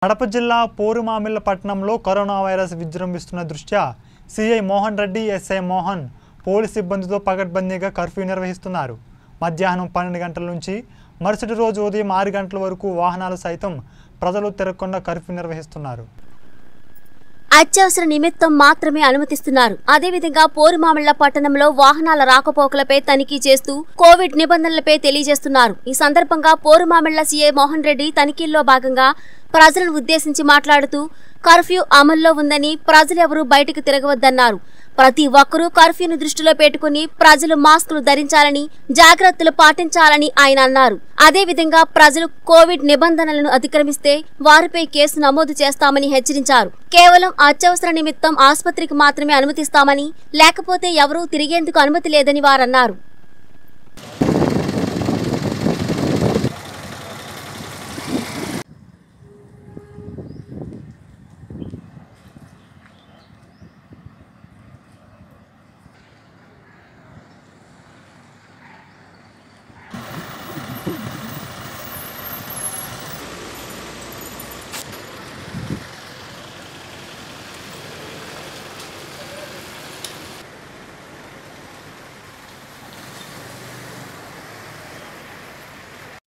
కడప జిల్లా పోరుమామిళ్ల పట్టణంలో corona virus విజృంభిస్తున్న దృష్ట్యా CI Mohan Reddy SI Mohan police సిబ్బందితో పకడ్బందీగా కర్ఫ్యూ నిర్వహిస్తున్నారు మధ్యాహ్నం పన్నెండు గంటల నుంచి మరుసటి రోజు ఉదయం ఆరు గంటల వరకు వాహనాలు సైతం ప్రజలు తిరగకుండా కర్ఫ్యూ నిర్వహిస్తున్నారు అత్యవసర నిమిత్తం మాత్రమే అనుమతిస్తున్నారు అదేవిధంగా పోరుమామిళ్ల పట్టణంలో వాహనాల రాకపోకలపై తనిఖీ చేస్తూ కోవిడ్ నిబంధనలపై తెలియజేస్తున్నారు ఈ సందర్భంగా పోరుమామిళ్ల సీఏ మోహన్ రెడ్డి తనిఖీల్లో భాగంగా ప్రజలను ఉద్దేశించి మాట్లాడుతూ కర్ఫ్యూ అమల్లో ఉందని ప్రజలెవరూ బయటకు తిరగవద్దన్నారు ప్రతి ఒక్కరూ కర్ఫ్యూను దృష్టిలో పెట్టుకుని ప్రజలు మాస్కులు ధరించాలని జాగ్రత్తలు పాటించాలని ఆయన అన్నారు అదేవిధంగా ప్రజలు కోవిడ్ నిబంధనలను అతిక్రమిస్తే వారిపై కేసు నమోదు చేస్తామని హెచ్చరించారు కేవలం అత్యవసర నిమిత్తం ఆసుపత్రికి మాత్రమే అనుమతిస్తామని లేకపోతే ఎవరూ తిరిగేందుకు అనుమతి లేదని వారన్నారు